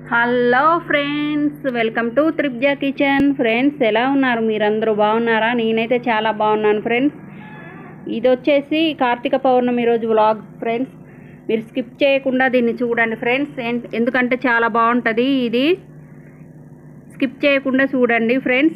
hello friends welcome to త్రిప్జా kitchen friends ఎలా ఉన్నారు మీరందరూ బాగున్నారా నేనైతే చాలా బాగున్నాను ఫ్రెండ్స్ ఇది వచ్చేసి కార్తీక పౌర్ణమి రోజు వ్లాగ్ ఫ్రెండ్స్ మీరు స్కిప్ చేయకుండా దీన్ని చూడండి ఫ్రెండ్స్ ఎన్- ఎందుకంటే చాలా బాగుంటుంది ఇది స్కిప్ చేయకుండా చూడండి ఫ్రెండ్స్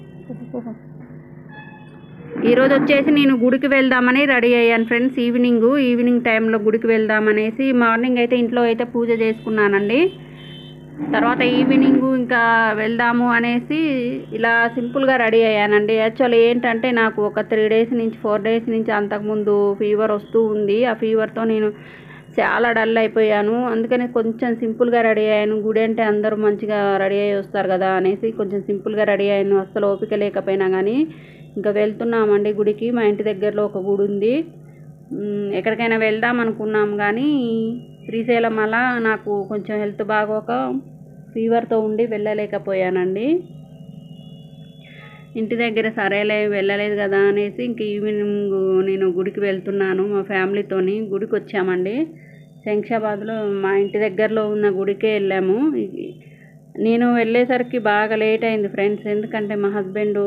ఈరోజు వచ్చేసి నేను గుడికి వెళ్దామని రెడీ అయ్యాను ఫ్రెండ్స్ ఈవినింగ్ ఈవినింగ్ టైంలో గుడికి వెళ్దామనేసి మార్నింగ్ అయితే ఇంట్లో అయితే పూజ చేసుకున్నానండి తర్వాత ఈవినింగ్ ఇంకా వెళ్దాము అనేసి ఇలా సింపుల్గా రెడీ అయ్యానండి యాక్చువల్లీ ఏంటంటే నాకు ఒక త్రీ డేస్ నుంచి ఫోర్ డేస్ నుంచి అంతకుముందు ఫీవర్ వస్తూ ఉంది ఆ ఫీవర్తో నేను చాలా డల్ అయిపోయాను అందుకని కొంచెం సింపుల్గా రెడీ అయ్యాను గుడి అంటే అందరూ మంచిగా రెడీ అయ్యి వస్తారు కదా అనేసి కొంచెం సింపుల్గా రెడీ అయ్యాను అస్సలు ఓపిక లేకపోయినా కానీ ఇంకా వెళ్తున్నామండి గుడికి మా ఇంటి దగ్గరలో ఒక గుడి ఉంది మ్, ఎక్కడికైనా వెళ్దాం అనుకున్నాం కానీ శ్రీశైలం అలా నాకు కొంచెం హెల్త్ బాగోక ఫీవర్తో ఉండి వెళ్ళలేకపోయానండి ఇంటి దగ్గర సరేలే వెళ్ళలేదు కదా అనేసి ఇంక ఈవినింగ్ నేను గుడికి వెళ్తున్నాను మా ఫ్యామిలీతోని గుడికి వచ్చామండి శంషాబాద్లో మా ఇంటి దగ్గరలో ఉన్న గుడికే వెళ్ళాము ఇది- నేను వెళ్ళేసరికి బాగా లేట్ అయింది ఫ్రెండ్స్ ఎందుకంటే మా హస్బెండ్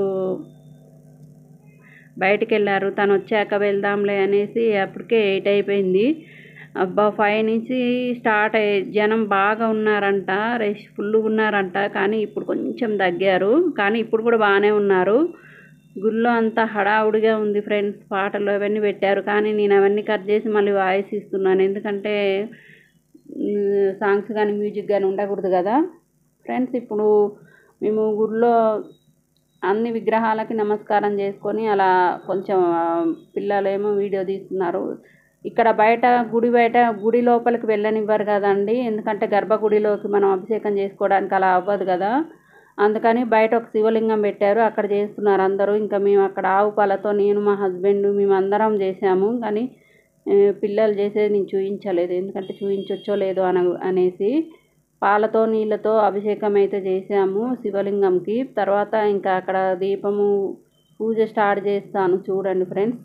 బయటికి వెళ్ళారు తను వచ్చాక వెళ్దాంలే అనేసి అప్పటికే ఎయిట్ అయిపోయింది అబ్బా ఫైవ్ నుంచి స్టార్ట్ అయ్యి జనం బాగా ఉన్నారంట రష్ ఫుల్ ఉన్నారంట కానీ ఇప్పుడు కొంచెం తగ్గారు కానీ ఇప్పుడు కూడా బాగానే ఉన్నారు గుళ్ళో అంతా హడావుడిగా ఉంది ఫ్రెండ్స్ పాటలు అవన్నీ పెట్టారు కానీ నేను అవన్నీ కట్ చేసి మళ్ళీ వాయిస్ ఇస్తున్నాను ఎందుకంటే సాంగ్స్ కానీ మ్యూజిక్ కానీ ఉండకూడదు కదా ఫ్రెండ్స్ ఇప్పుడు మేము గుడిలో అన్ని విగ్రహాలకి నమస్కారం చేసుకొని అలా కొంచెం ఆ, పిల్లలేమో వీడియో తీస్తున్నారు ఇక్కడ బయట గుడి బయట గుడి లోపలికి వెళ్ళనివ్వరు కదండి ఎందుకంటే గర్భగుడిలోకి మనం అభిషేకం చేసుకోవడానికి అలా అవ్వదు కదా అందుకని బయట ఒక శివలింగం పెట్టారు అక్కడ చేస్తున్నారు అందరూ ఇంకా మేము అక్కడ ఆవు పాలతో నేను మా హస్బెండ్ మేము అందరం చేసాము కానీ ఆ, పిల్లలు చేసేది నేను చూపించలేదు ఎందుకంటే చూపించొచ్చో లేదో అన అనేసి పాలతో నీళ్ళతో అభిషేకం అయితే చేసాము శివలింగంకి తర్వాత ఇంకా అక్కడ దీపము పూజ స్టార్ట్ చేస్తాను చూడండి ఫ్రెండ్స్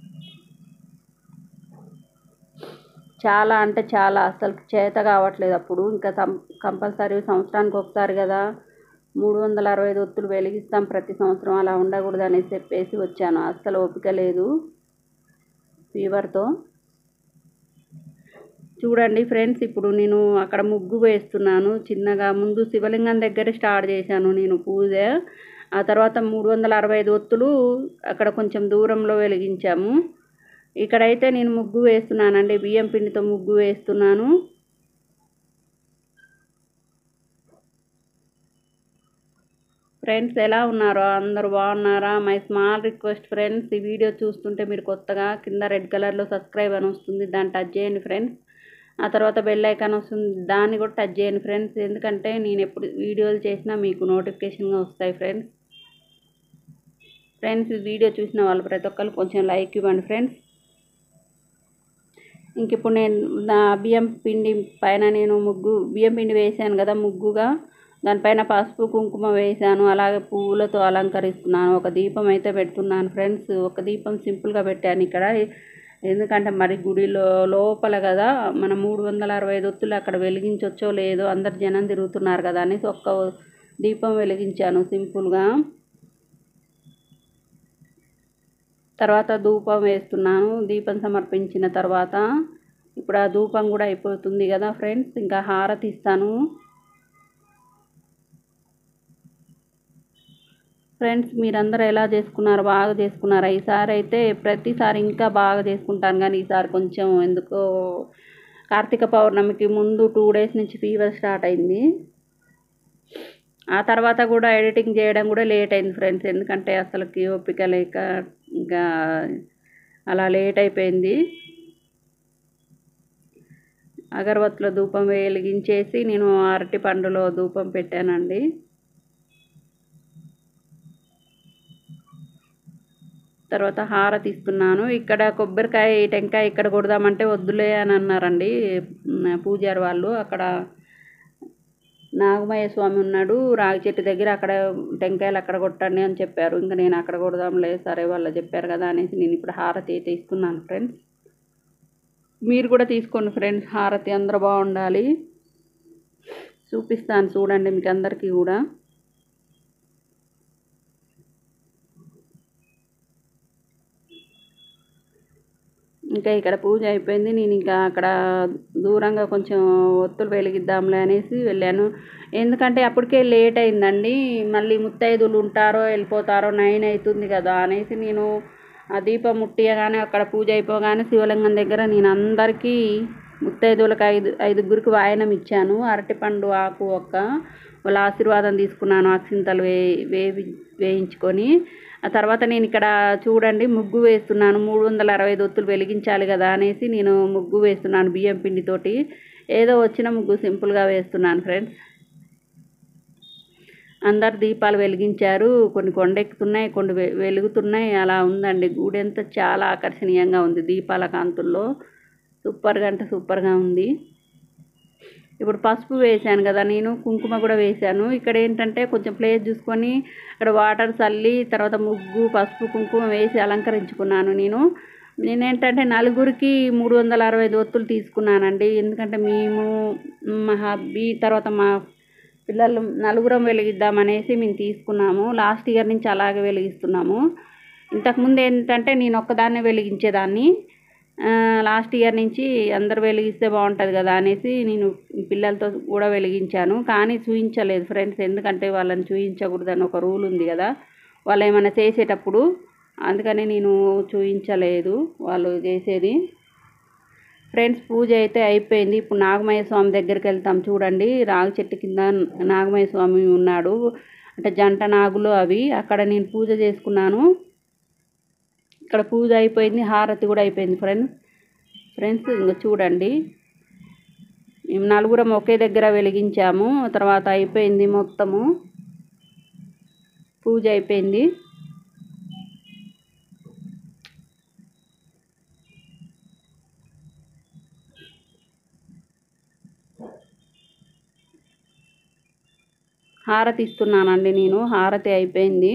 చాలా అంటే చాలా అసలు చేత కావట్లేదు అప్పుడు ఇంకా కంపల్సరీ సంవత్సరానికి ఒకసారి కదా మూడు వందల అరవై ఐదు ఒత్తులు వెలిగిస్తాం ప్రతి సంవత్సరం అలా ఉండకూడదు అనేసి చెప్పేసి వచ్చాను అస్సలు ఓపిక లేదు ఫీవర్తో చూడండి ఫ్రెండ్స్ ఇప్పుడు నేను అక్కడ ముగ్గు వేస్తున్నాను చిన్నగా ముందు శివలింగం దగ్గర స్టార్ట్ చేశాను నేను పూజ ఆ తర్వాత మూడు వందల అరవై ఐదు ఒత్తులు అక్కడ కొంచెం దూరంలో వెలిగించాము ఇక్కడైతే నేను ముగ్గు వేస్తున్నానండి బియ్యం పిండితో ముగ్గు వేస్తున్నాను ఫ్రెండ్స్ ఎలా ఉన్నారో అందరూ బాగున్నారా మై స్మాల్ రిక్వెస్ట్ ఫ్రెండ్స్ ఈ వీడియో చూస్తుంటే మీరు కొత్తగా కింద రెడ్ కలర్లో సబ్స్క్రైబ్ అని వస్తుంది దాన్ని టచ్ చేయండి ఫ్రెండ్స్ ఆ తర్వాత బెల్ ఐకాన్ వస్తుంది దాన్ని కూడా టచ్ చేయండి ఫ్రెండ్స్ ఎందుకంటే నేను ఎప్పుడు వీడియోలు చేసినా మీకు నోటిఫికేషన్గా వస్తాయి ఫ్రెండ్స్ ఫ్రెండ్స్ ఈ వీడియో చూసిన వాళ్ళు ప్రతి ఒక్కరు కొంచెం లైక్ ఇవ్వండి ఫ్రెండ్స్ ఇంక ఇప్పుడు నేను నా బియ్యం పిండి పైన నేను ముగ్గు బియ్యం పిండి వేసాను కదా ముగ్గుగా దానిపైన పసుపు కుంకుమ వేసాను అలాగే పువ్వులతో అలంకరిస్తున్నాను ఒక దీపం అయితే పెడుతున్నాను ఫ్రెండ్స్ ఒక దీపం సింపుల్గా పెట్టాను ఇక్కడ ఎందుకంటే మరి గుడిలో లోపల కదా మన మూడు వందల అరవై ఐదు ఒత్తులు అక్కడ వెలిగించవచ్చో లేదో అందరు జనం తిరుగుతున్నారు కదా అనేసి ఒక్క దీపం వెలిగించాను సింపుల్గా తర్వాత ధూపం వేస్తున్నాను దీపం సమర్పించిన తర్వాత ఇప్పుడు ఆ ధూపం కూడా అయిపోతుంది కదా ఫ్రెండ్స్ ఇంకా హారతి ఇస్తాను ఫ్రెండ్స్ మీరందరూ ఎలా చేసుకున్నారు బాగా చేసుకున్నారా ఈసారి అయితే ప్రతిసారి ఇంకా బాగా చేసుకుంటాను కానీ ఈసారి కొంచెం ఎందుకో కార్తీక పౌర్ణమికి ముందు టూ డేస్ నుంచి ఫీవర్ స్టార్ట్ అయింది ఆ తర్వాత కూడా ఎడిటింగ్ చేయడం కూడా లేట్ అయింది ఫ్రెండ్స్ ఎందుకంటే అసలుకి ఓపిక లేక ఇంకా అలా లేట్ అయిపోయింది అగరబత్తుల ధూపం వెలిగించేసి నేను అరటి పండులో ధూపం పెట్టానండి తర్వాత హారతి ఇస్తున్నాను ఇక్కడ కొబ్బరికాయ టెంకాయ ఇక్కడ కొడదామంటే వద్దులే అని అన్నారండి మ్, పూజారి వాళ్ళు అక్కడ నాగమయ్య స్వామి ఉన్నాడు రాగి చెట్టు దగ్గర అక్కడ టెంకాయలు అక్కడ కొట్టండి అని చెప్పారు ఇంకా నేను అక్కడ కొడదాంలే సరే వాళ్ళు చెప్పారు కదా అనేసి నేను ఇప్పుడు హారతి అయితే ఇస్తున్నాను ఫ్రెండ్స్ మీరు కూడా తీసుకోండి ఫ్రెండ్స్ హారతి అందరూ బాగుండాలి చూపిస్తాను చూడండి మీకు అందరికీ కూడా ఇంకా ఇక్కడ పూజ అయిపోయింది నేను ఇంకా అక్కడ దూరంగా కొంచెం ఒత్తులు వెలిగిద్దాంలే అనేసి వెళ్ళాను ఎందుకంటే అప్పటికే లేట్ అయిందండి మళ్ళీ ముత్తైదులు ఉంటారో వెళ్ళిపోతారో నైన్ అవుతుంది కదా అనేసి నేను ఆ దీపం ముట్టియగానే అక్కడ పూజ అయిపోగానే శివలింగం దగ్గర నేను అందరికీ ముత్తైదువులకు ఐదు ఐదుగురికి వాయనం ఇచ్చాను అరటిపండు ఆకు ఒక్క వాళ్ళ ఆశీర్వాదం తీసుకున్నాను అక్షింతలు వే వేవి వేయించుకొని ఆ తర్వాత నేను ఇక్కడ చూడండి ముగ్గు వేస్తున్నాను మూడు వందల అరవై ఒత్తులు వెలిగించాలి కదా అనేసి నేను ముగ్గు వేస్తున్నాను బియ్యం పిండితోటి ఏదో వచ్చిన ముగ్గు సింపుల్గా వేస్తున్నాను ఫ్రెండ్స్ అందరు దీపాలు వెలిగించారు కొన్ని కొండెక్కుతున్నాయి కొన్ని వె- వెలుగుతున్నాయి అలా ఉందండి గుడి అంతా చాలా ఆకర్షణీయంగా ఉంది దీపాల కాంతుల్లో సూపర్గా అంటే సూపర్గా ఉంది ఇప్పుడు పసుపు వేశాను కదా నేను కుంకుమ కూడా వేశాను ఇక్కడ ఏంటంటే కొంచెం ప్లేస్ చూసుకొని ఇక్కడ వాటర్ చల్లి తర్వాత ముగ్గు పసుపు కుంకుమ వేసి అలంకరించుకున్నాను నేను నేనేంటంటే నలుగురికి మూడు వందల అరవై ఐదు ఒత్తులు తీసుకున్నానండి ఎందుకంటే మేము మా హబ్బీ తర్వాత మా పిల్లలు నలుగురం వెలిగిద్దాం అనేసి మేము తీసుకున్నాము లాస్ట్ ఇయర్ నుంచి అలాగే వెలిగిస్తున్నాము ఇంతకుముందు ఏంటంటే నేను ఒక్కదాన్నే వెలిగించేదాన్ని ఆ, లాస్ట్ ఇయర్ నుంచి అందరు వెలిగిస్తే బాగుంటుంది కదా అనేసి నేను పిల్లలతో కూడా వెలిగించాను కానీ చూపించలేదు ఫ్రెండ్స్ ఎందుకంటే వాళ్ళని చూపించకూడదని ఒక రూల్ ఉంది కదా వాళ్ళు ఏమైనా చేసేటప్పుడు అందుకని నేను చూపించలేదు వాళ్ళు చేసేది ఫ్రెండ్స్ పూజ అయితే అయిపోయింది ఇప్పుడు నాగమయ్య స్వామి దగ్గరికి వెళ్తాం చూడండి రాగి చెట్టు కింద నాగమయ్య స్వామి ఉన్నాడు అంటే జంట నాగులు అవి అక్కడ నేను పూజ చేసుకున్నాను ఇక్కడ పూజ అయిపోయింది హారతి కూడా అయిపోయింది ఫ్రెండ్స్ ఫ్రెండ్స్ ఇంకా చూడండి మేము నలుగురం ఒకే దగ్గర వెలిగించాము తర్వాత అయిపోయింది మొత్తము పూజ అయిపోయింది హారతి ఇస్తున్నానండి నేను హారతి అయిపోయింది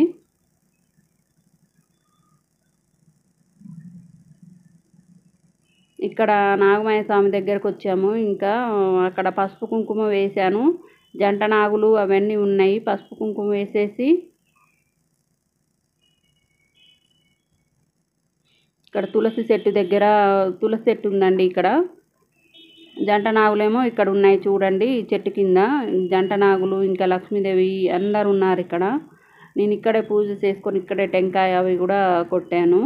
ఇక్కడ నాగమయ్య స్వామి దగ్గరకు వచ్చాము ఇంకా అక్కడ పసుపు కుంకుమ వేశాను జంట నాగులు అవన్నీ ఉన్నాయి పసుపు కుంకుమ వేసేసి ఇక్కడ తులసి చెట్టు దగ్గర తులసి చెట్టు ఉందండి ఇక్కడ జంట నాగులేమో ఇక్కడ ఉన్నాయి చూడండి ఈ చెట్టు కింద జంట నాగులు ఇంకా లక్ష్మీదేవి అందరు ఉన్నారు ఇక్కడ నేను ఇక్కడే పూజ చేసుకొని ఇక్కడే టెంకాయ అవి కూడా కొట్టాను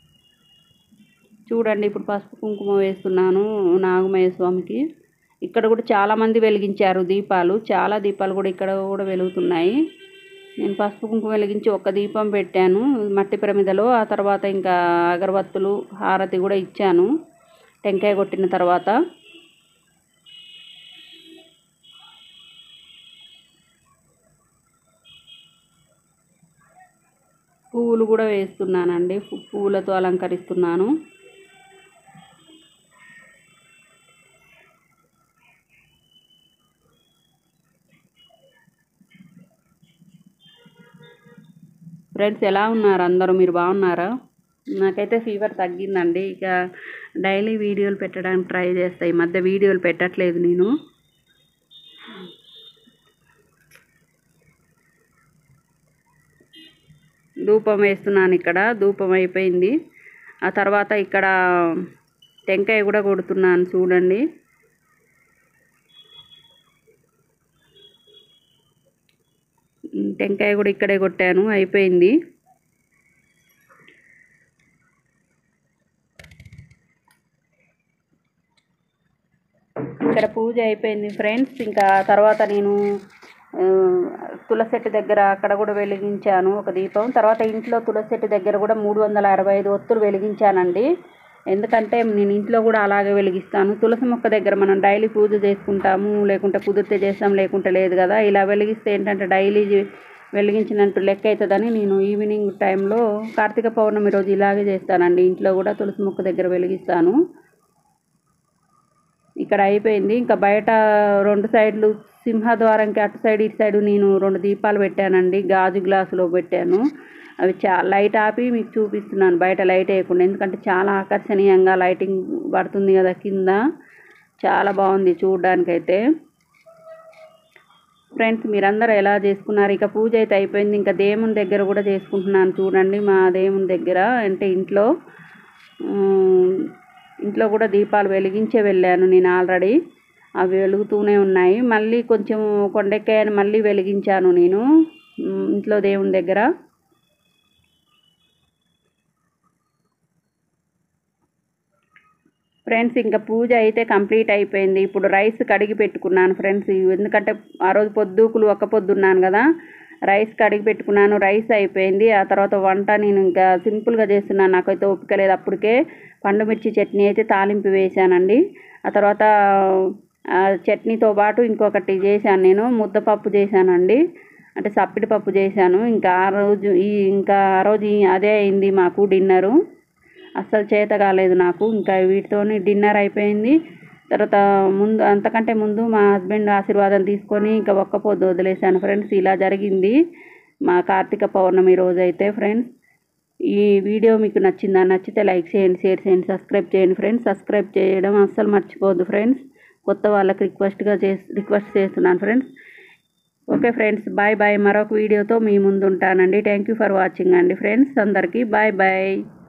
చూడండి ఇప్పుడు పసుపు కుంకుమ వేస్తున్నాను నాగమయ్య స్వామికి ఇక్కడ కూడా చాలామంది వెలిగించారు దీపాలు చాలా దీపాలు కూడా ఇక్కడ కూడా వెలుగుతున్నాయి నేను పసుపు కుంకుమ వెలిగించి ఒక దీపం పెట్టాను మట్టి ప్రమిదలో ఆ తర్వాత ఇంకా అగరబత్తులు హారతి కూడా ఇచ్చాను టెంకాయ కొట్టిన తర్వాత పువ్వులు కూడా వేస్తున్నానండి పు- పువ్వులతో అలంకరిస్తున్నాను ఫ్రెండ్స్ ఎలా ఉన్నారు అందరూ మీరు బాగున్నారా నాకైతే ఫీవర్ తగ్గిందండి ఇక డైలీ వీడియోలు పెట్టడానికి ట్రై చేస్తా ఈ మధ్య వీడియోలు పెట్టట్లేదు నేను ధూపం వేస్తున్నాను ఇక్కడ ధూపం అయిపోయింది ఆ తర్వాత ఇక్కడ టెంకాయ కూడా కొడుతున్నాను చూడండి ఉమ్, టెంకాయ కూడా ఇక్కడే కొట్టాను అయిపోయింది ఇక్కడ పూజ అయిపోయింది ఫ్రెండ్స్ ఇంకా తర్వాత నేను ఆ, తులసి చెట్టు దగ్గర అక్కడ కూడా వెలిగించాను ఒక దీపం తర్వాత ఇంట్లో తులసి చెట్టు దగ్గర కూడా మూడు వందల అరవై ఐదు ఒత్తులు వెలిగించానండి ఎందుకంటే నేను ఇంట్లో కూడా అలాగే వెలిగిస్తాను తులసి మొక్క దగ్గర మనం డైలీ పూజ చేసుకుంటాము లేకుంటే కుదిరితే చేస్తాం లేకుంటే లేదు కదా ఇలా వెలిగిస్తే ఏంటంటే డైలీ వెలిగించినట్టు లెక్క అవుతుందని నేను ఈవినింగ్ టైంలో కార్తీక పౌర్ణమి రోజు ఇలాగే చేస్తానండి ఇంట్లో కూడా తులసి మొక్క దగ్గర వెలిగిస్తాను ఇక్కడ అయిపోయింది ఇంకా బయట రెండు సైడ్లు సింహద్వారంకి అటు సైడ్ ఇటు సైడ్ నేను రెండు దీపాలు పెట్టానండి గాజు గ్లాసులో పెట్టాను అవి చా లైట్ ఆపి మీకు చూపిస్తున్నాను బయట లైట్ వేయకుండా ఎందుకంటే చాలా ఆకర్షణీయంగా లైటింగ్ పడుతుంది కదా కింద చాలా బాగుంది చూడడానికైతే ఫ్రెండ్స్ మీరందరూ ఎలా చేసుకున్నారు ఇక పూజ అయితే అయిపోయింది ఇంకా దేవుని దగ్గర కూడా చేసుకుంటున్నాను చూడండి మా దేవుని దగ్గర అంటే ఇంట్లో ఉమ్, ఇంట్లో కూడా దీపాలు వెలిగించే వెళ్ళాను నేను ఆల్రెడీ అవి వెలుగుతూనే ఉన్నాయి మళ్ళీ కొంచెం కొండెక్కాయని మళ్ళీ వెలిగించాను నేను ఉమ్, ఇంట్లో దేవుని దగ్గర ఫ్రెండ్స్ ఇంకా పూజ అయితే కంప్లీట్ అయిపోయింది ఇప్పుడు రైస్ కడిగి పెట్టుకున్నాను ఫ్రెండ్స్ ఎందుకంటే ఆ రోజు పొద్దుకులు ఒక్క పొద్దున్నాను కదా రైస్ కడిగి పెట్టుకున్నాను రైస్ అయిపోయింది ఆ తర్వాత వంట నేను ఇంకా సింపుల్గా చేస్తున్నాను నాకైతే ఓపిక లేదు అప్పటికే పండుమిర్చి చట్నీ అయితే తాలింపు వేసానండి ఆ తర్వాత ఆ చట్నీతో పాటు ఇంకొకటి చేశాను నేను ముద్దపప్పు చేశానండి అంటే సప్పిడి పప్పు చేశాను ఇంకా ఆ రోజు ఈ ఇంకా ఆ రోజు ఈ- అదే అయింది మాకు డిన్నరు అస్సలు చేత కాలేదు నాకు ఇంకా వీటితోని డిన్నర్ అయిపోయింది తర్వాత ముందు అంతకంటే ముందు మా హస్బెండ్ ఆశీర్వాదం తీసుకొని ఇంకా ఒక్క పొద్దు వదిలేశాను ఫ్రెండ్స్ ఇలా జరిగింది మా కార్తీక పౌర్ణమి రోజు అయితే ఫ్రెండ్స్ ఈ వీడియో మీకు నచ్చిందా నచ్చితే లైక్ చేయండి షేర్ చేయండి సబ్స్క్రైబ్ చేయండి ఫ్రెండ్స్ సబ్స్క్రైబ్ చేయడం అస్సలు మర్చిపోవద్దు ఫ్రెండ్స్ కొత్త వాళ్ళకి రిక్వెస్ట్గా చేసి రిక్వెస్ట్ చేస్తున్నాను friends okay friends bye bye మరొక వీడియోతో మీ ముందు ఉంటానండి థ్యాంక్ యూ ఫర్ వాచింగ్ అండి ఫ్రెండ్స్ అందరికీ బాయ్ బాయ్